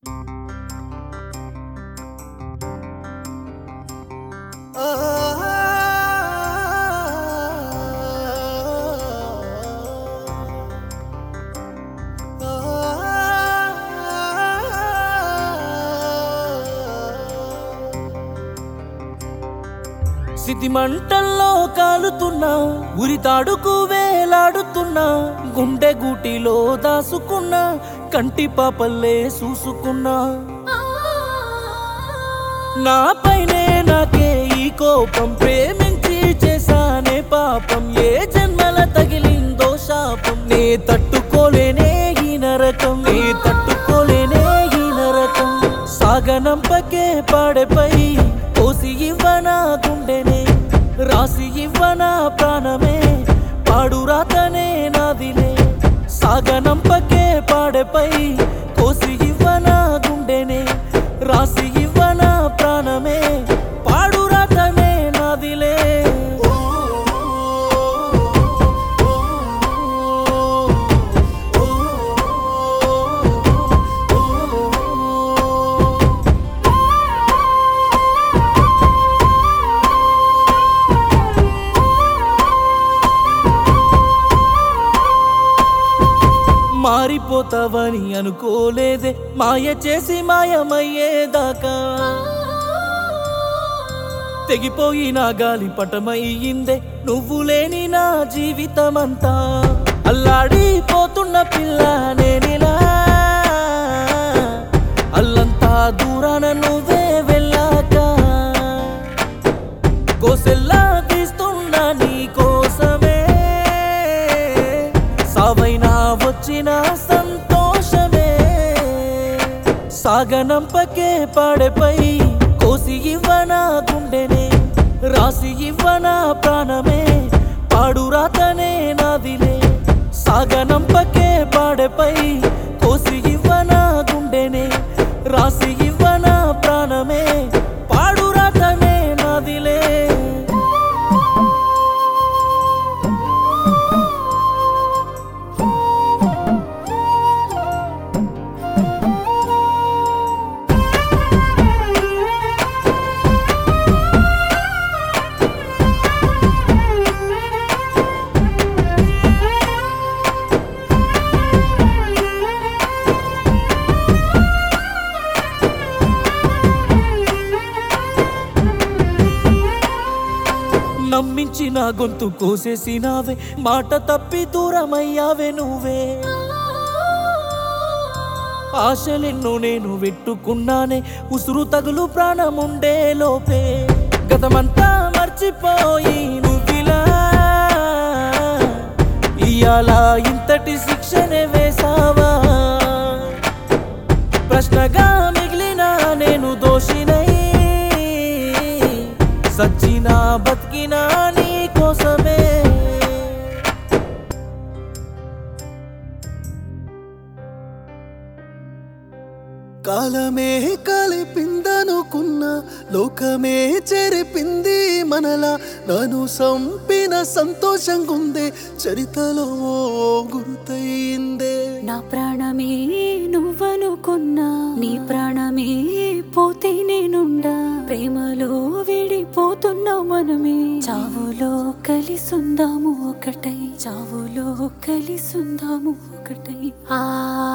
సితి మంటల్లో కాలుతున్నా ఉరి తాడుకు వేలాడుతున్నా గుండె గూటిలో దాసుకున్నా కంటి పాపల్లే చూసుకున్నా నా పైనే నాకే ఈ కోపం ప్రేమించి చేశానే పాపం ఏ జన్మల తగిలిందో శాపం నే తట్టుకోలేనే ఈ నరకం నే తట్టుకోలేనే ఈ నరకం సాగనంపకే పాడెపై కోసి ఇవ్వనా గుండెనే రాసి ఇవ్వనా ప్రాణమే పాడు రాతనే నాదిలే సాగనంపకే పాడెపై కోసి ఇవ్వనా గుండెనే రాసి ఇవ్వనా ప్రాణమే పాడు రాతనే నాదిలే మారిపోతావని అనుకోలేదే మాయ చేసి మాయమయ్యేదాకా తెగిపోయిన గాలి పటమయ్యిందే నువ్వు లేని నా జీవితమంతా అల్లాడిపోతున్న పిల్ల నేనిలా అల్లంతా దూరాన నువ్వే వెళ్ళాక కోసెల్లా తీస్తున్నా నీ కోసమే సావైనా వచ్చిన సంతోషమే సాగనంపకే పాడెపై కోసి ఇవ్వనా గుండెనే రాసి ఇవ్వనా ప్రాణమే పాడు రాతనే నాదిలే సాగనంపకే పాడెపై కోసి ఇవ్వనా గుండెనే రాసి ఇవ్వనా ప్రాణమే పాడు రాతనే నాదిలే నమ్మించి నా గొంతు కోసేసినావే మాట తప్పి దూరమయ్యావే నువ్వే ఆశలెన్నో నేను పెట్టుకున్నానే ఉసురు తగులు ప్రాణముండే లోపే గతమంతా మర్చిపోయి నువ్విలా ఇయాల ఇంతటి శిక్షనే వేసావా ప్రశ్నగా మిగిలిన నేను దోషినై సచ్చినా బతికినా నీ కోసమే కాలమే కలిపిందనుకున్న లోకమే చెరిపింది మనలా నన్ను సంపిన సంతోషంగుందే చరితలో ఓ గుర్తయిందే నా ప్రాణమే నువ్వనుకున్నా నీ ప్రాణమే పోతే నేనుండా ప్రేమలో విడిపోతున్నా మనమే చావులో కలిసుందాము ఒకటై చావులో కలిసుందాము ఒకటై ఆ